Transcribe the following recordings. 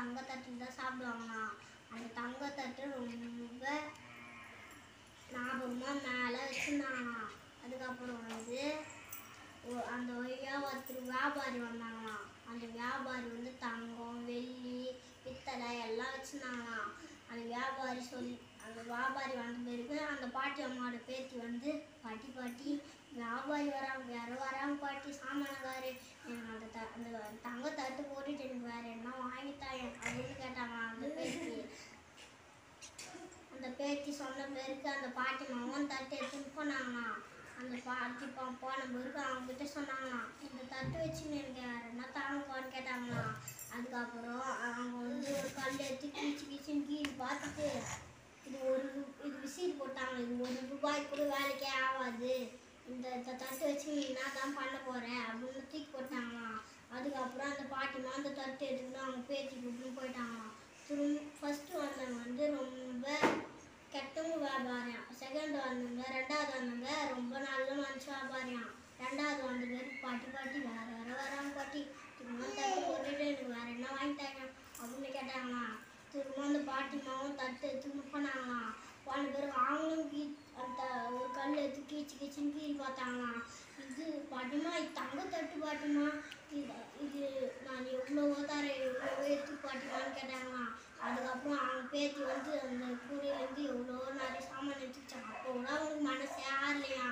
தங்க தட்டில் தான் சாப்பிடுவாங்களாம் அந்த தங்க தட்டு ரொம்ப ஞாபகமாக மேலே வச்சுருந்தாங்களாம் அதுக்கப்புறம் வந்து ஒ- அந்த வழியா ஒருத்தர் வியாபாரி வந்தாங்களாம் அந்த வியாபாரி வந்து தங்கம் வெள்ளி பித்தளை எல்லாம் வச்சுருந்தாங்களாம் அந்த வியாபாரி சொல்லி அந்த வியாபாரி வந்த பிறகு அந்த பாட்டி அம்மாவோட பேத்தி வந்து பாட்டி பாட்டி வியாபாரி வராங்க வேற வராங்க பாட்டி சாமானக்காரு எனக்கு அந்த த அந்த தங்க தட்டு போட்டுட்டு எனக்கு வேற என்ன வாங்கித்தாங்க அப்படின்னு கேட்டாங்களாம் அந்த பேத்தி அந்த பேத்தி சொன்ன பேருக்கு அந்த பாட்டி மகன் தட்டு எடுத்துன்னு போனாங்களாம் அந்த பாட்டி போ போன பிறகு அவங்க கிட்ட சொன்னாங்களாம் இந்த தட்டு வச்சு எனக்கு வேற என்ன தாங்கப்பான்னு கேட்டாங்களாம் அதுக்கப்புறம் அவங்க வந்து ஒரு கல் எடுத்து கீச்சு கீச்சுன்னு கீழ் பார்த்துட்டு இது ஒரு ரு- இது விசிறி போட்டாங்க இது ஒரு ரூபாய் கூட வேலைக்கே ஆகாது இந்த இந்த தட்டு வச்சு நீ என்ன தான் பண்ண போற அப்படின்னு தூக்கி போட்டாங்களாம் அதுக்கப்புறம் அந்த பாட்டிமா அந்த தட்டு எடுத்துக்கிட்டு அவங்க பேத்தி கூப்பிட்டு போயிட்டாங்களாம் திரும்ப ஃபர்ஸ்ட் வந்தவங்க வந்து ரொம்ப கெட்டவங்க வியாபாரியம் செகண்ட் வந்தவங்க ரெண்டாவது வந்தவங்க ரொம்ப நல்ல மனுஷ வியாபாரியம் ரெண்டாவது வந்த பேர் பாட்டி பாட்டி வேற வேற வராங்க பாட்டி திரும்ப தட்டு போட்டுட்டு எனக்கு வேற என்ன வாங்கிட்டாங்க அப்படின்னு கேட்டாங்களாம் திரும்ப அந்த பாட்டிமாவும் தட்டு எடுத்துன்னு போனாங்களாம் போன பிறகு அவங்களும் கீ அந்த ஒரு கல் எடுத்து கீச்சு கீச்சுன்னு கீழ் பார்த்தாங்களாம் இது பாட்டிமா இது தங்க தட்டு பாட்டிமா இது இது நான் எவ்வளவோ தரேன் எவ்வளவோ எடுத்து பாட்டிமான்னு கேட்டாங்களாம் அதுக்கப்புறம் அவங்க பேத்தி வந்து அந்த கூடையிலேருந்து எவ்வளோ நிறைய சாமான் எடுத்துச்சாங்க அப்போ கூட அவங்களுக்கு மனசே ஆறலையா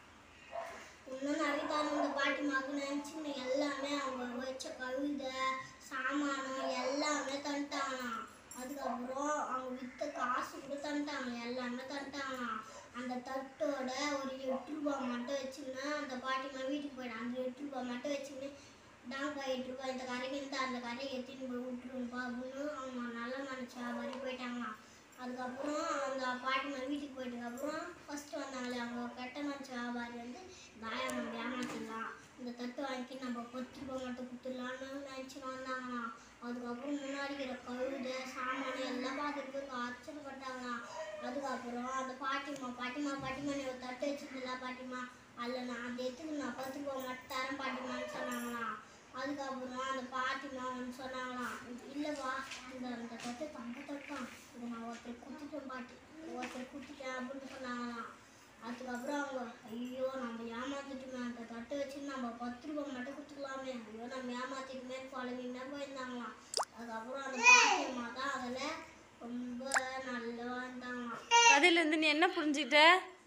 இன்னும் நிறைய தரம் இந்த பாட்டிமாவுக்கு நினச்சின்னு எல்லாமே அவங்க வச்ச கவிதை சாமானம் எல்லாமே தந்துட்டாங்களாம் அதுக்கப்புறம் அவங்க வித்த காசு கூட தந்துட்டாங்க எல்லாமே தந்துட்டாங்களாம் அந்த தட்டோட ஒரு எட்டு ரூபாய் மட்டும் வச்சுன்னு அந்த பாட்டிமா வீட்டுக்கு போயிடும் அந்த எட்டு ரூபாய் மட்டும் வச்சுன்னு தான்ப்பா எட்டு ரூபாய் இந்த கரைக்கு இருந்து அந்த கரையை எடுத்துன்னு போய் விட்டுருங்கப்பா அப்படின்னு அவங்க நல்ல மனுஷா மாதிரி போயிட்டாங்களாம் அதுக்கப்புறம் அந்த பாட்டிமா வீட்டுக்கு போயிட்டதுக்கப்புறம் ஃபஸ்ட்டு வந்தாங்களே அவங்க கெட்ட மனுஷ வியாபாரி வந்து தாயம் நம்ம ஏமாத்திடலாம் இந்த தட்டு வாங்கி நம்ம பத்து ரூபாய் மட்டும் கொடுத்துடலான்னு நினச்சி வந்தாங்களாம் அதுக்கப்புறம் முன்னாடி இருக்கிற கழுதை சாமான் எல்லாம் பார்த்துட்டு ஆச்சரியப்பட்டாங்களாம் அதுக்கப்புறம் அந்த பாட்டிமா பாட்டிமா பாட்டிமா நீ ஒரு தட்டு வச்சுருந்தா பாட்டிமா அதில் நான் அந்த எடுத்துக்கு நான் பத்து ரூபாய் மட்டும் தரேன் பாட்டிமான்னு சொன்னாங்களாம் அதுக்கப்புறம் அந்த பாட்டிமா வந்து சொன்னாங்களாம் இல்லைப்பா இந்த அந்த தட்டு தங்க தட்டம் இதை நான் ஒருத்தர் கொடுத்துட்டேன் பாட்டி ஒருத்தர் கொடுத்துட்டேன் அப்படின்னு சொன்னாங்களாம் அதுக்கப்புறம் அவங்க ஐயோ நம்ம ஏமாத்திட்டுமே அந்த தட்டை வச்சு நம்ம பத்து ரூபாய் மட்டும் கொடுத்துக்கலாமே ஐயோ நம்ம ஏமாத்திட்டுமே குழந்தைங்க போயிருந்தாங்களாம் அதுக்கப்புறம் அந்த பாட்டியம்மா தான் அதில் ரொம்ப நல்லா இருந்தாங்களாம் கதையிலேருந்து நீ என்ன புரிஞ்சுக்கிட்ட